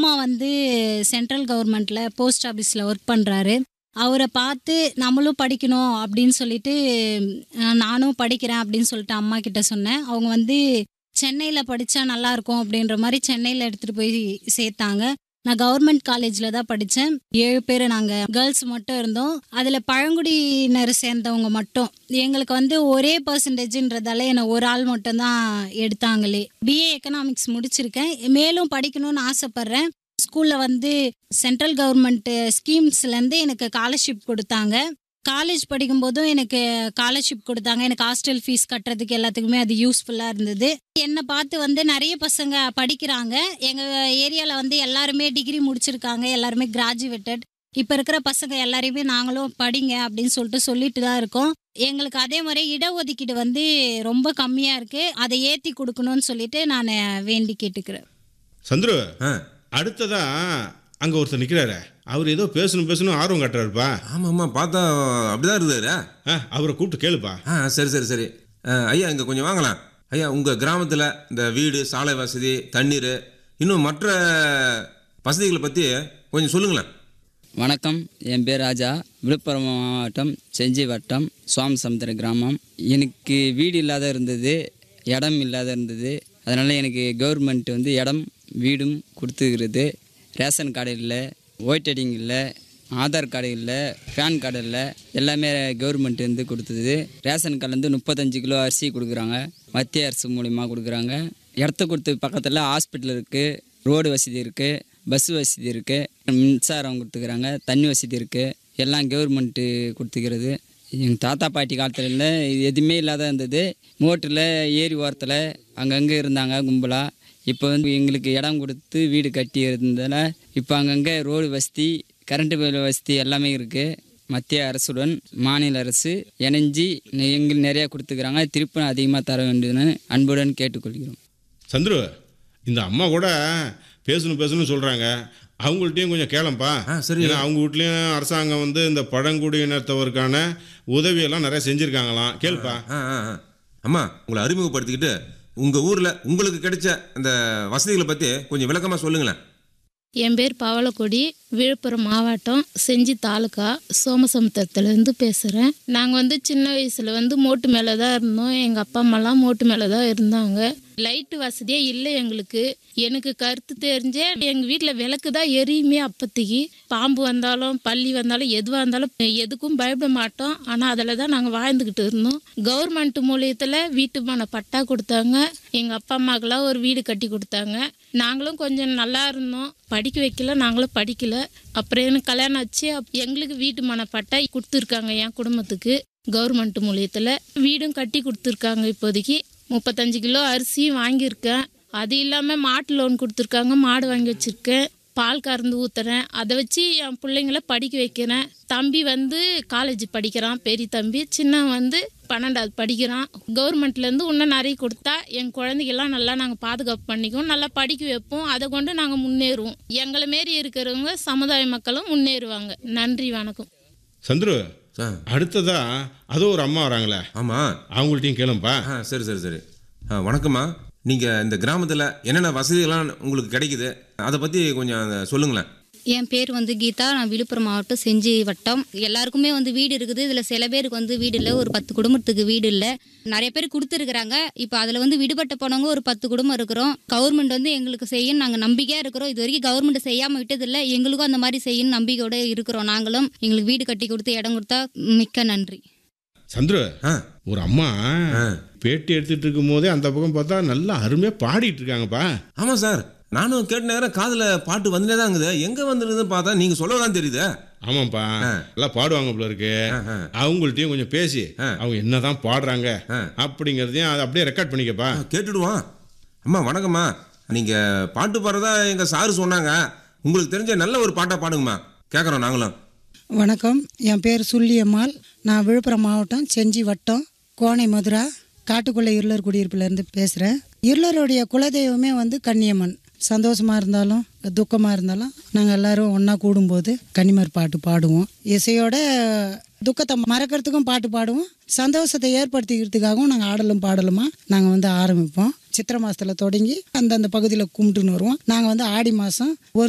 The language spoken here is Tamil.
மாமா வந்து சென்ட்ரல் கவர்மெண்ட்டில் போஸ்ட் ஆஃபீஸில் ஒர்க் பண்ணுறாரு அவரை பார்த்து நம்மளும் படிக்கணும் அப்படின்னு சொல்லிட்டு அஹ், நானும் படிக்கிறேன் அப்படின்னு சொல்லிட்டு அம்மா கிட்ட சொன்னேன் அவங்க வந்து சென்னையில் படித்தா நல்லாயிருக்கும் அப்படின்ற மாதிரி சென்னையில் எடுத்துகிட்டு போய் சேர்த்தாங்க நான் கவர்மெண்ட் காலேஜில் தான் படித்தேன் ஏழு பேர் நாங்கள் கேர்ள்ஸ் மட்டும் இருந்தோம் அதில் பழங்குடியினர் சேர்ந்தவங்க மட்டும் எங்களுக்கு வந்து ஒரே பர்சன்டேஜ்ன்றதால என்னை ஒரு ஆள் மட்டும்தான் எடுத்தாங்களே பிஏ எக்கனாமிக்ஸ் முடிச்சிருக்கேன் மேலும் படிக்கணும்னு ஆசைப்பட்றேன் ஸ்கூலில் வந்து சென்ட்ரல் கவர்மெண்ட் ஸ்கீம்ஸ்லேருந்து எனக்கு ஸ்காலர்ஷிப் கொடுத்தாங்க காலேஜ் படிக்கும்போதும் எனக்கு ஸ்காலர்ஷிப் கொடுத்தாங்க எனக்கு ஹாஸ்டல் ஃபீஸ் கட்டுறதுக்கு எல்லாத்துக்குமே அது யூஸ்ஃபுல்லாக இருந்தது என்னை பார்த்து வந்து நிறைய பசங்க படிக்கிறாங்க எங்கள் ஏரியாவில் வந்து எல்லாருமே டிகிரி முடிச்சிருக்காங்க எல்லாருமே கிராஜுவேட்டட் இப்போ இருக்கிற பசங்க எல்லாரையுமே நாங்களும் படிங்க அப்படின்னு சொல்லிட்டு சொல்லிட்டு தான் இருக்கோம் எங்களுக்கு அதே மாதிரி இடஒதுக்கீடு வந்து ரொம்ப கம்மியாக இருக்குது அதை ஏற்றி கொடுக்கணும்னு சொல்லிட்டு நான் வேண்டி கேட்டுக்கிறேன் சந்துரு ஆ அடுத்ததா அங்க ஒருத்தர் நிக்கிறாரு அவர் ஏதோ பேசணும் பேசணும் ஆர்வம் காட்டுறாருப்பா ஆமாம் ஆமாம் பார்த்தா அப்படிதான் இருந்தாரு ஆ, அவரை கூப்பிட்டு கேளுப்பா ஆ சரி சரி சரி ஆ, ஐயா இங்கே கொஞ்சம் வாங்கலாம் ஐயா உங்கள் கிராமத்தில் இந்த வீடு சாலை வசதி தண்ணீர் இன்னும் மற்ற வசதிகளை பற்றி கொஞ்சம் சொல்லுங்களேன் வணக்கம் என் பேர் ராஜா விழுப்புரம் மாவட்டம் செஞ்சி வட்டம் சுவாமி சமுத்திர கிராமம் எனக்கு வீடு இல்லாத இருந்தது இடம் இல்லாத இருந்தது அதனால் எனக்கு கவர்மெண்ட் வந்து இடம் வீடும் கொடுத்துருக்குறது ரேஷன் கார்டு இல்லை ஒயிட் ஐடிங் இல்லை ஆதார் கார்டு இல்லை பேன் கார்டு இல்லை எல்லாமே கவர்மெண்ட் வந்து கொடுத்தது ரேஷன் கார்டில் வந்து முப்பத்தஞ்சு கிலோ அரிசி கொடுக்குறாங்க மத்திய அரசு மூலிமா கொடுக்குறாங்க இடத்த கொடுத்து பக்கத்தில் ஹாஸ்பிட்டல் இருக்குது ரோடு வசதி இருக்குது பஸ் வசதி இருக்குது மின்சாரம் கொடுத்துக்கிறாங்க தண்ணி வசதி இருக்குது எல்லாம் கவர்மெண்ட்டு கொடுத்துக்கிறது எங்கள் தாத்தா பாட்டி காலத்துல இல்லை இது எதுவுமே இல்லாத இருந்தது மோட்டரில் ஏரி ஓரத்தில் அங்கங்கே இருந்தாங்க கும்பலாக இப்போ வந்து எங்களுக்கு இடம் கொடுத்து வீடு கட்டி இருந்ததால் இப்போ அங்கங்கே ரோடு வசதி கரண்ட் பில் வசதி எல்லாமே இருக்குது மத்திய அரசுடன் மாநில அரசு இணைஞ்சி எங்களுக்கு நிறையா கொடுத்துக்கிறாங்க திருப்பி அதிகமாக தர வேண்டும்னு அன்புடன் கேட்டுக்கொள்கிறோம் சந்துரு இந்த அம்மா கூட பேசணும் பேசணும்னு சொல்றாங்க அவங்கள்ட்டையும் கொஞ்சம் கேளம்பா ஆ, சரி. ஏன்னா அவங்க வீட்லயும் அரசாங்கம் வந்து இந்த பழங்குடியினத்தவருக்கான உதவியெல்லாம் நிறைய செஞ்சிருக்காங்களாம் கேளுப்பா ஆ ஆ ஆ. அம்மா உங்களை அறிமுகப்படுத்திக்கிட்டு உங்கள் ஊரில் உங்களுக்கு கிடைச்ச அந்த வசதிகளை பற்றி கொஞ்சம் விளக்கமாக சொல்லுங்களேன் என் பேர் பவளக்கொடி விழுப்புரம் மாவட்டம் செஞ்சி தாலுக்கா சோமசமுத்திரத்துலேருந்து பேசுகிறேன் நாங்கள் வந்து சின்ன வயசில் வந்து மோட்டு மேலே தான் இருந்தோம் எங்கள் அப்பா அம்மாலாம் மோட்டு மேலே தான் இருந்தாங்க லைட்டு வசதியே இல்லை எங்களுக்கு எனக்கு கருத்து தெரிஞ்சே எங்கள் வீட்டில் விளக்கு தான் எரியுமே அப்போதைக்கு பாம்பு வந்தாலும் பள்ளி வந்தாலும் எதுவாக இருந்தாலும் எதுக்கும் பயப்பட மாட்டோம் ஆனால் அதில் தான் நாங்கள் வாழ்ந்துக்கிட்டு இருந்தோம் கவர்மெண்ட் மூலியத்தில் வீட்டுமான பட்டா கொடுத்தாங்க எங்கள் அப்பா அம்மாக்கெல்லாம் ஒரு வீடு கட்டி கொடுத்தாங்க நாங்களும் கொஞ்சம் நல்லா இருந்தோம் படிக்க வைக்கல நாங்களும் படிக்கல அப்புறம் எனக்கு கல்யாணம் ஆச்சு அப்- எங்களுக்கு வீட்டுமான பட்டா கொடுத்துருக்காங்க என் குடும்பத்துக்கு கவர்மெண்ட் மூலியத்தில் வீடும் கட்டி கொடுத்துருக்காங்க இப்போதைக்கு முப்பத்தஞ்சு கிலோ அரிசியும் வாங்கியிருக்கேன் அது இல்லாமல் மாட்டு லோன் கொடுத்துருக்காங்க மாடு வாங்கி வச்சுருக்கேன் பால் கறந்து ஊற்றுறேன் அதை வச்சு என் பிள்ளைங்கள படிக்க வைக்கிறேன் தம்பி வந்து காலேஜ் படிக்கிறான் பெரிய தம்பி சின்னவன் வந்து பன்னெண்டாவது படிக்கிறான் கவர்மெண்ட்லேருந்து இன்னும் நிறைய கொடுத்தா என் குழந்தைகள்லாம் நல்லா நாங்கள் பாதுகாப்பு பண்ணிக்குவோம் நல்லா படிக்க வைப்போம் அதை கொண்டு நாங்கள் முன்னேறுவோம் எங்களை மாரி இருக்கிறவங்க சமுதாய மக்களும் முன்னேறுவாங்க நன்றி வணக்கம் சந்துரு சார் அடுத்ததா அதோ ஒரு அம்மா வராங்களே ஆமாம் அவங்கள்ட்டையும் கேளுப்பா ஆ சரி சரி சரி ஆ வணக்கம்மா நீங்கள் இந்த கிராமத்தில் என்னென்ன வசதிகள்லாம் உங்களுக்கு கிடைக்குது அதை பற்றி கொஞ்சம் அதை சொல்லுங்களேன் என் பேர் வந்து கீதா நான் விழுப்புரம் மாவட்டம் செஞ்சி வட்டம் எல்லாருக்குமே வந்து வீடு இருக்குது இதில் சில பேருக்கு வந்து வீடு இல்லை ஒரு பத்து குடும்பத்துக்கு வீடு இல்லை நிறைய பேர் கொடுத்துருக்குறாங்க இப்போ அதில் வந்து விடுபட்ட போனவங்க ஒரு பத்து குடும்பம் இருக்கிறோம் கவர்மெண்ட் வந்து எங்களுக்கு செய்யணும் நாங்கள் நம்பிக்கையாக இருக்கிறோம் இது வரைக்கும் கவர்மெண்ட் செய்யாமல் விட்டதில்லை எங்களுக்கும் அந்த மாதிரி செய்யணும் நம்பிக்கையோட இருக்கிறோம் நாங்களும் எங்களுக்கு வீடு கட்டி கொடுத்து இடம் கொடுத்தா மிக்க நன்றி சந்துரு ஆ ஒரு அம்மா ஆ. பேட்டி எடுத்துட்டு இருக்கும் போதே அந்த பக்கம் பார்த்தா நல்லா அருமையா பாடிட்டு இருக்காங்கப்பா ஆமாம் சார் நானும் கேட்ட நேரம் காதில் பாட்டு வந்துட்டே தான் இருக்குது எங்கே வந்துருதுன்னு பார்த்தா நீங்கள் சொல்ல தான் தெரியுது ஆமாப்பா நல்லா பாடுவாங்க போல இருக்கு ஆ. அவங்கள்ட்டயும் கொஞ்சம் பேசி ஆ. அவங்க என்னதான் பாடுறாங்க ஆ. அப்படிங்கறதையும் அதை அப்படியே ரெக்கார்ட் பண்ணிக்கப்பா கேட்டுடுவான் அம்மா வணக்கம்மா நீங்கள் பாட்டு பாடுறதா எங்கள் சாரு சொன்னாங்க உங்களுக்கு தெரிஞ்ச நல்ல ஒரு பாட்டாக பாடுங்கம்மா கேட்குறோம் நாங்களும் வணக்கம் என் பேர் சுள்ளியம்மாள் நான் விழுப்புரம் மாவட்டம் செஞ்சி வட்டம் கோனை மதுரா காட்டுக்குள்ளே இருளர் குடியிருப்புலேருந்து பேசுகிறேன் இருளருடைய குலதெய்வமே வந்து கன்னியம்மன் சந்தோஷமாக இருந்தாலும் துக்கமாக இருந்தாலும் நாங்கள் எல்லாரும் ஒன்றா கூடும்போது கன்னிமர் பாட்டு பாடுவோம் இசையோட துக்கத்தை மறக்கிறதுக்கும் பாட்டு பாடுவோம் சந்தோஷத்தை ஏற்படுத்திக்கிறதுக்காகவும் நாங்கள் ஆடலும் பாடலுமா நாங்கள் வந்து ஆரம்பிப்போம் சித்திரை மாதத்தில் தொடங்கி அந்தந்த பகுதியில் கும்பிட்டுன்னு வருவோம் நாங்கள் வந்து ஆடி மாதம் ஒரு